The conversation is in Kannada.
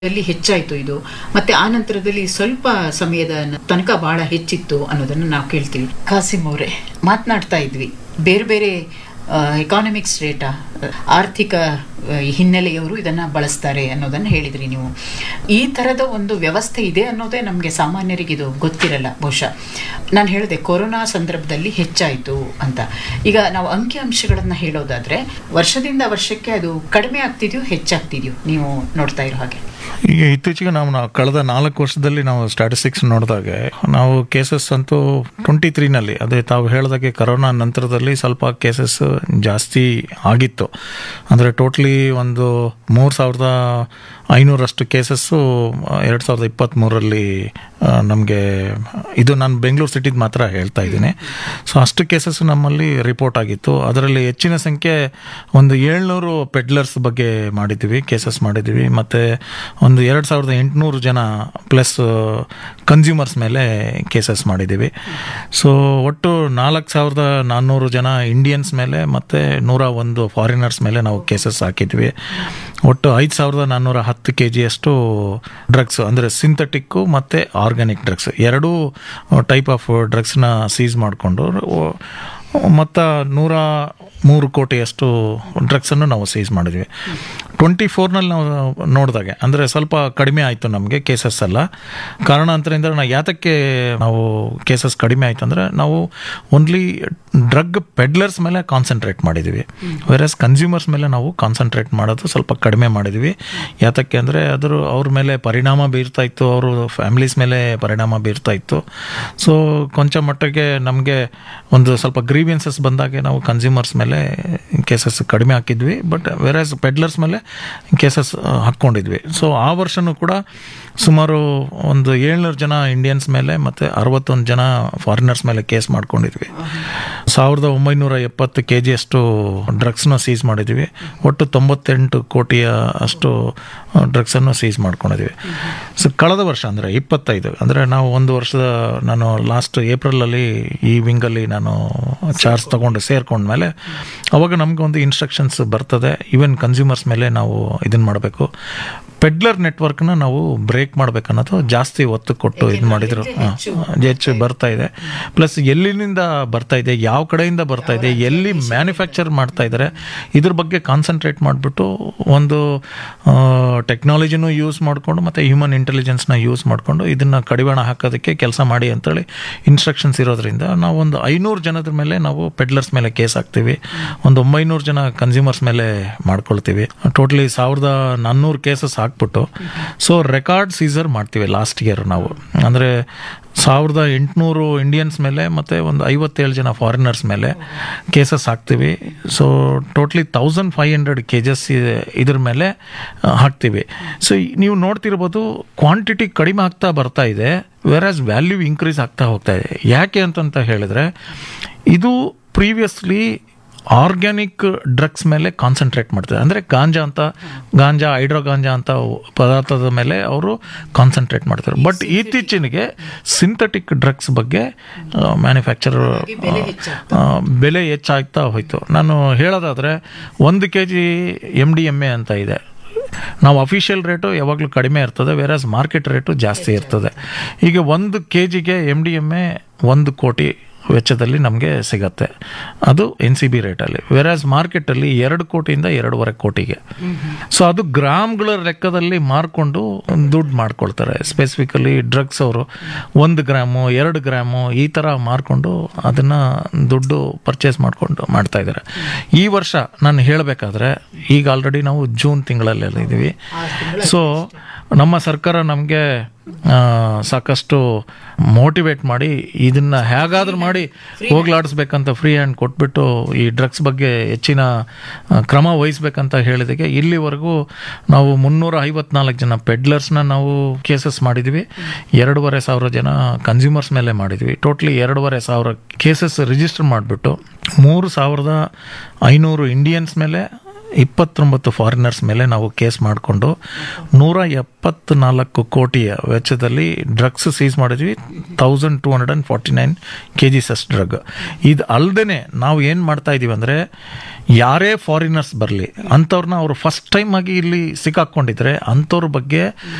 ಅಲ್ಲಿ ಹೆಚ್ಚಾಯ್ತು ಇದು ಮತ್ತೆ ಆ ನಂತರದಲ್ಲಿ ಸ್ವಲ್ಪ ಸಮಯದ ನ- ತನಕ ಬಹಳ ಹೆಚ್ಚಿತ್ತು ಅನ್ನೋದನ್ನ ನಾವು ಕೇಳ್ತೀವಿ ಕಾಸಿಂ ಅವರೇ ಮಾತನಾಡ್ತಾ ಇದ್ವಿ ಬೇರೆ ಬೇರೆ ಎಕಾನಮಿಕ್ಸ್ ಡೇಟಾ ಆರ್ಥಿಕ ಆ, ಹಿನ್ನೆಲೆಯವರು ಇದನ್ನ ಬಳಸ್ತಾರೆ ಅನ್ನೋದನ್ನ ಹೇಳಿದ್ರಿ ನೀವು ಈ ತರದ ಒಂದು ವ್ಯವಸ್ಥೆ ಇದೆ ಅನ್ನೋದೇ ನಮಗೆ ಸಾಮಾನ್ಯರಿಗೆ ಇದು ಗೊತ್ತಿರಲ್ಲ ಬಹುಶಃ ನಾನು ಹೇಳಿದೆ ಕೊರೋನಾ ಸಂದರ್ಭದಲ್ಲಿ ಹೆಚ್ಚಾಯಿತು ಅಂತ ಈಗ ನಾವು ಅಂಕಿಅಂಶಗಳನ್ನ ಹೇಳೋದಾದ್ರೆ ವರ್ಷದಿಂದ ವರ್ಷಕ್ಕೆ ಅದು ಕಡಿಮೆ ಆಗ್ತಿದ್ಯೋ ಹೆಚ್ಚಾಗ್ತಿದ್ಯೋ ನೀವು ನೋಡ್ತಾ ಇರೋ ಹಾಗೆ ಈಗ ಇತ್ತೀಚೆಗೆ ನಾವು ನಾವು ಕಳೆದ ನಾಲ್ಕು ವರ್ಷದಲ್ಲಿ ನಾವು ಸ್ಟ್ಯಾಟಿಸ್ಟಿಕ್ಸ್ ನೋಡಿದಾಗೆ ನಾವು ಕೇಸಸ್ ಅಂತೂ ಟ್ವೆಂಟಿ ತ್ರೀನಲ್ಲಿ ಅದೇ ತಾವು ಹೇಳಿದಾಗೆ ಕರೋನಾ ನಂತರದಲ್ಲಿ ಸ್ವಲ್ಪ ಕೇಸಸ್ ಜಾಸ್ತಿ ಆಗಿತ್ತು ಅಂದರೆ ಟೋಟ್ಲಿ ಒಂದು ಮೂರು ಸಾವಿರದ ಐನೂರಷ್ಟು ಕೇಸಸ್ಸು ಎರಡು ಸಾವಿರದ ಇಪ್ಪತ್ತ್ಮೂರರಲ್ಲಿ ನಮಗೆ ಇದು ನಾನು ಬೆಂಗಳೂರು ಸಿಟಿದು ಮಾತ್ರ ಹೇಳ್ತಾ ಇದ್ದೀನಿ ಸೊ ಅಷ್ಟು ಕೇಸಸ್ ನಮ್ಮಲ್ಲಿ ರಿಪೋರ್ಟ್ ಆಗಿತ್ತು ಅದರಲ್ಲಿ ಹೆಚ್ಚಿನ ಸಂಖ್ಯೆ ಒಂದು ಏಳ್ನೂರು ಪೆಡ್ಲರ್ಸ್ ಬಗ್ಗೆ ಮಾಡಿದ್ದೀವಿ ಕೇಸಸ್ ಮಾಡಿದ್ದೀವಿ ಮತ್ತು ಒಂದು ಎರಡು ಸಾವಿರದ ಎಂಟುನೂರು ಜನ ಪ್ಲಸ್ ಕನ್ಸ್ಯೂಮರ್ಸ್ ಮೇಲೆ ಕೇಸಸ್ ಮಾಡಿದ್ದೀವಿ ಸೊ ಒಟ್ಟು ನಾಲ್ಕು ಸಾವಿರದ ನಾನ್ನೂರು ಜನ ಇಂಡಿಯನ್ಸ್ ಮೇಲೆ ಮತ್ತು ನೂರ ಒಂದು ಫಾರಿನರ್ಸ್ ಮೇಲೆ ನಾವು ಕೇಸಸ್ ಹಾಕಿದ್ವಿ ಒಟ್ಟು ಐದು ಸಾವಿರದ ನಾನ್ನೂರ ಹತ್ತು ಕೆ ಜಿಯಷ್ಟು ಡ್ರಗ್ಸ್ ಅಂದರೆ ಸಿಂಥೆಟಿಕ್ಕು ಮತ್ತು ಆರ್ಗ್ಯಾನಿಕ್ ಡ್ರಗ್ಸ್ ಎರಡೂ ಟೈಪ್ ಆಫ್ ಡ್ರಗ್ಸ್ನ ಸೀಸ್ ಮಾಡಿಕೊಂಡು ಮತ್ತು ನೂರ ಮೂರು ಕೋಟಿಯಷ್ಟು ಡ್ರಗ್ಸನ್ನು ನಾವು ಸೀಸ್ ಮಾಡಿದ್ವಿ ಟ್ವೆಂಟಿ ಫೋರ್ನಲ್ಲಿ ನಾವು ನೋಡಿದಾಗೆ ಅಂದರೆ ಸ್ವಲ್ಪ ಕಡಿಮೆ ಆಯಿತು ನಮಗೆ ಕೇಸಸ್ ಎಲ್ಲ ಕಾರಣಾಂತರದಿಂದ ನಾವು ಯಾತಕ್ಕೆ ನಾವು ಕೇಸಸ್ ಕಡಿಮೆ ಆಯಿತು ಅಂದರೆ ನಾವು ಓನ್ಲಿ ಡ್ರಗ್ ಪೆಡ್ಲರ್ಸ್ ಮೇಲೆ ಕಾನ್ಸಂಟ್ರೇಟ್ ಮಾಡಿದ್ವಿ ವೆರಸ್ ಕನ್ಸ್ಯೂಮರ್ಸ್ ಮೇಲೆ ನಾವು ಕಾನ್ಸಂಟ್ರೇಟ್ ಮಾಡೋದು ಸ್ವಲ್ಪ ಕಡಿಮೆ ಮಾಡಿದ್ವಿ ಯಾತಕ್ಕೆ ಅಂದರೆ ಅದ್ರ ಅವ್ರ ಮೇಲೆ ಪರಿಣಾಮ ಬೀರ್ತಾ ಇತ್ತು ಅವರು ಫ್ಯಾಮಿಲೀಸ್ ಮೇಲೆ ಪರಿಣಾಮ ಬೀರ್ತಾ ಇತ್ತು ಸೊ ಕೊಂಚ ಮಟ್ಟಿಗೆ ನಮಗೆ ಒಂದು ಸ್ವಲ್ಪ ಗ್ರೀವಿಯನ್ಸಸ್ ಬಂದಾಗೆ ನಾವು ಕನ್ಸ್ಯೂಮರ್ಸ್ ಮೇಲೆ ಕೇಸಸ್ ಕಡಿಮೆ ಹಾಕಿದ್ವಿ ಬಟ್ ವೆರಸ್ ಪೆಡ್ಲರ್ಸ್ ಮೇಲೆ ಕೇಸಸ್ ಹಾಕ್ಕೊಂಡಿದ್ವಿ ಸೊ ಆ ವರ್ಷನೂ ಕೂಡ ಸುಮಾರು ಒಂದು ಏಳ್ನೂರು ಜನ ಇಂಡಿಯನ್ಸ್ ಮೇಲೆ ಮತ್ತು ಅರವತ್ತೊಂದು ಜನ ಫಾರಿನರ್ಸ್ ಮೇಲೆ ಕೇಸ್ ಮಾಡ್ಕೊಂಡಿದ್ವಿ ಸಾವಿರದ ಒಂಬೈನೂರ ಎಪ್ಪತ್ತು ಕೆ ಜಿಯಷ್ಟು ಡ್ರಗ್ಸ್ನ ಸೀಸ್ ಮಾಡಿದ್ವಿ ಒಟ್ಟು ತೊಂಬತ್ತೆಂಟು ಕೋಟಿಯ ಅಷ್ಟು ಡ್ರಗ್ಸನ್ನು ಸೀಸ್ ಮಾಡ್ಕೊಂಡಿದ್ವಿ ಸೊ ಕಳೆದ ವರ್ಷ ಅಂದರೆ ಇಪ್ಪತ್ತೈದು ಅಂದರೆ ನಾವು ಒಂದು ವರ್ಷದ ನಾನು ಲಾಸ್ಟ್ ಏಪ್ರಿಲಲ್ಲಿ ಈ ವಿಂಗಲ್ಲಿ ನಾನು ಚಾರ್ಜ್ ತೊಗೊಂಡು ಸೇರ್ಕೊಂಡ್ಮೇಲೆ ಅವಾಗ ನಮ್ಗೆ ಒಂದು ಇನ್ಸ್ಟ್ರಕ್ಷನ್ಸ್ ಬರ್ತದೆ ಈವನ್ ಕನ್ಸ್ಯೂಮರ್ಸ್ ಮೇಲೆ ನಾವು ಇದನ್ನು ಮಾಡಬೇಕು ಪೆಡ್ಲರ್ ನೆಟ್ವರ್ಕ್ನ ನಾವು ಬ್ರೇಕ್ ಮಾಡ್ಬೇಕನ್ನೋದು ಜಾಸ್ತಿ ಒತ್ತು ಕೊಟ್ಟು ಇದು ಮಾಡಿದ್ರು ಹಾಂ, ಹೆಚ್ಚು ಬರ್ತಾ ಇದೆ ಪ್ಲಸ್ ಎಲ್ಲಿನಿಂದ ಬರ್ತಾ ಇದೆ ಯಾವ ಕಡೆಯಿಂದ ಬರ್ತಾ ಇದೆ ಎಲ್ಲಿ ಮ್ಯಾನುಫ್ಯಾಕ್ಚರ್ ಮಾಡ್ತಾ ಇದ್ದಾರೆ ಇದ್ರ ಬಗ್ಗೆ ಕಾನ್ಸಂಟ್ರೇಟ್ ಮಾಡಿಬಿಟ್ಟು ಒಂದು ಟೆಕ್ನಾಲಜಿನೂ ಯೂಸ್ ಮಾಡಿಕೊಂಡು ಮತ್ತು ಹ್ಯೂಮನ್ ಇಂಟೆಲಿಜೆನ್ಸ್ನ ಯೂಸ್ ಮಾಡಿಕೊಂಡು ಇದನ್ನು ಕಡಿವಾಣ ಹಾಕೋದಕ್ಕೆ ಕೆಲಸ ಮಾಡಿ ಅಂತೇಳಿ ಇನ್ಸ್ಟ್ರಕ್ಷನ್ಸ್ ಇರೋದ್ರಿಂದ ನಾವು ಒಂದು ಐನೂರು ಜನದ ಮೇಲೆ ನಾವು ಪೆಡ್ಲರ್ಸ್ ಮೇಲೆ ಕೇಸ್ ಹಾಕ್ತೀವಿ ಒಂದು ಒಂಬೈನೂರು ಜನ ಕನ್ಸ್ಯೂಮರ್ಸ್ ಮೇಲೆ ಮಾಡ್ಕೊಳ್ತೀವಿ ಟೋಟಲಿ ಸಾವಿರದ ನಾನ್ನೂರು ಕೇಸಸ್ ಹಾಕ್ಬಿಟ್ಟು ಸೊ ರೆಕಾರ್ಡ್ ಸೀಸರ್ ಮಾಡ್ತೀವಿ ಲಾಸ್ಟ್ ಇಯರ್ ನಾವು ಅಂದರೆ ಸಾವಿರದ ಎಂಟುನೂರು ಇಂಡಿಯನ್ಸ್ ಮೇಲೆ ಮತ್ತು ಒಂದು ಐವತ್ತೇಳು ಜನ ಫಾರಿನರ್ಸ್ ಮೇಲೆ ಕೇಸಸ್ ಹಾಕ್ತೀವಿ so totally thousand five hundred cases ಇದ್ರ ಮೇಲೆ ಆ, ಹಾಕ್ತೀವಿ ಸೊ ನೀವು ನೋಡ್ತಿರ್ಬೋದು ಕ್ವಾಂಟಿಟಿ ಕಡಿಮೆ ಆಗ್ತಾ ಬರ್ತಾ ಇದೆ ವೆರಾಸ್ ವ್ಯಾಲ್ಯೂ ಇನ್ಕ್ರೀಸ್ ಆಗ್ತಾ ಹೋಗ್ತಾ ಇದೆ ಯಾಕೆ ಅಂತಂತ ಹೇಳಿದ್ರೆ ಇದು ಪ್ರೀವಿಯಸ್ಲಿ ಆರ್ಗ್ಯಾನಿಕ್ ಡ್ರಗ್ಸ್ ಮೇಲೆ ಕಾನ್ಸಂಟ್ರೇಟ್ ಮಾಡ್ತಾರೆ ಅಂದರೆ ಗಾಂಜಾ ಅಂತ ಗಾಂಜಾ ಹೈಡ್ರೋ ಗಾಂಜಾ ಅಂತ ಪದಾರ್ಥದ ಮೇಲೆ ಅವರು ಕಾನ್ಸಂಟ್ರೇಟ್ ಮಾಡ್ತಾರೆ ಬಟ್ ಇತ್ತೀಚೆಗೆ ಸಿಂಥೆಟಿಕ್ ಡ್ರಗ್ಸ್ ಬಗ್ಗೆ ಮ್ಯಾನುಫ್ಯಾಕ್ಚರ್ ಬೆಲೆ ಹೆಚ್ಚಾಗ್ತಾ ಹೋಯ್ತು ನಾನು ಹೇಳೋದಾದರೆ ಒಂದು K G M D M A ಅಂತ ಇದೆ ನಾವು ಅಫಿಷಿಯಲ್ ರೇಟು ಯಾವಾಗಲೂ ಕಡಿಮೆ ಇರ್ತದೆ ವೇರಾಸ್ ಮಾರ್ಕೆಟ್ ರೇಟು ಜಾಸ್ತಿ ಇರ್ತದೆ ಈಗ ಒಂದು ಕೆ ಜಿಗೆ ಎಮ್ ಡಿ ಎಮ್ ಎ ಒಂದು ಕೋಟಿ ವೆಚ್ಚದಲ್ಲಿ ನಮಗೆ ಸಿಗತ್ತೆ ಅದು ಎನ್ ಸಿ ಬಿ ರೇಟಲ್ಲಿ ವೆರಾಸ್ ಮಾರ್ಕೆಟಲ್ಲಿ ಎರಡು ಕೋಟಿಯಿಂದ ಎರಡೂವರೆ ಕೋಟಿಗೆ ಸೊ ಅದು ಗ್ರಾಮ್ಗಳ ಲೆಕ್ಕದಲ್ಲಿ ಮಾರ್ಕೊಂಡು ದುಡ್ಡು ಮಾಡ್ಕೊಳ್ತಾರೆ ಸ್ಪೆಸಿಫಿಕಲಿ ಡ್ರಗ್ಸ್ ಅವರು ಒಂದು ಗ್ರಾಮು ಎರಡು ಗ್ರಾಮು ಈ ಥರ ಮಾರ್ಕೊಂಡು ಅದನ್ನು ದುಡ್ಡು ಪರ್ಚೇಸ್ ಮಾಡಿಕೊಂಡು ಮಾಡ್ತಾ ಇದ್ದಾರೆ ಈ ವರ್ಷ ನಾನು ಹೇಳಬೇಕಾದ್ರೆ ಈಗ ಆಲ್ರೆಡಿ ನಾವು ಜೂನ್ ತಿಂಗಳಲ್ಲಿ ಇದ್ದೀವಿ ಸೊ ನಮ್ಮ ಸರ್ಕಾರ ನಮಗೆ ಸಾಕಷ್ಟು ಮೋಟಿವೇಟ್ ಮಾಡಿ ಇದನ್ನ ಹೇಗಾದ್ರೂ ಮಾಡಿ ಹೋಗ್ಲಾಡಿಸ್ಬೇಕಂತ ಫ್ರೀ ಹ್ಯಾಂಡ್ ಕೊಟ್ಬಿಟ್ಟು ಈ ಡ್ರಗ್ಸ್ ಬಗ್ಗೆ ಹೆಚ್ಚಿನ ಆ, ಕ್ರಮ ವಹಿಸ್ಬೇಕಂತ ಹೇಳಿದಕ್ಕೆ ಇಲ್ಲಿವರೆಗೂ ನಾವು ಮುನ್ನೂರ ಐವತ್ನಾಲ್ಕು ಜನ ಪೆಡ್ಲರ್ಸ್ನ ನಾವು ಕೇಸಸ್ ಮಾಡಿದ್ವಿ ಎರಡೂವರೆ ಸಾವಿರ ಜನ ಕನ್ಸ್ಯೂಮರ್ಸ್ ಮೇಲೆ ಮಾಡಿದ್ವಿ ಟೋಟ್ಲಿ ಎರಡೂವರೆ ಸಾವಿರ ಕೇಸಸ್ ರಿಜಿಸ್ಟರ್ ಮಾಡಿಬಿಟ್ಟು ಮೂರು ಸಾವಿರದ ಐನೂರು ಇಂಡಿಯನ್ಸ್ ಮೇಲೆ ಇಪ್ಪತ್ತೊಂಬತ್ತು ಫಾರಿನರ್ಸ್ ಮೇಲೆ ನಾವು ಕೇಸ್ ಮಾಡಿಕೊಂಡು ನೂರ ಎಪ್ಪತ್ನಾಲ್ಕು ಕೋಟಿಯ ವೆಚ್ಚದಲ್ಲಿ ಡ್ರಗ್ಸ್ ಸೀಸ್ ಮಾಡಿದ್ವಿ thousand two hundred and forty nine cases drug ಇದು ಅಲ್ಲದೆ ನಾವು ಏನು ಮಾಡ್ತಾ ಇದೀವಿ ಅಂದರೆ ಯಾರೇ ಫಾರಿನರ್ಸ್ ಬರಲಿ ಅಂಥವ್ರನ್ನ ಅವರು ಫಸ್ಟ್ ಟೈಮ್ ಆಗಿ ಇಲ್ಲಿ ಸಿಕ್ಕಾಕೊಂಡಿದ್ರೆ ಅಂಥವ್ರ ಬಗ್ಗೆ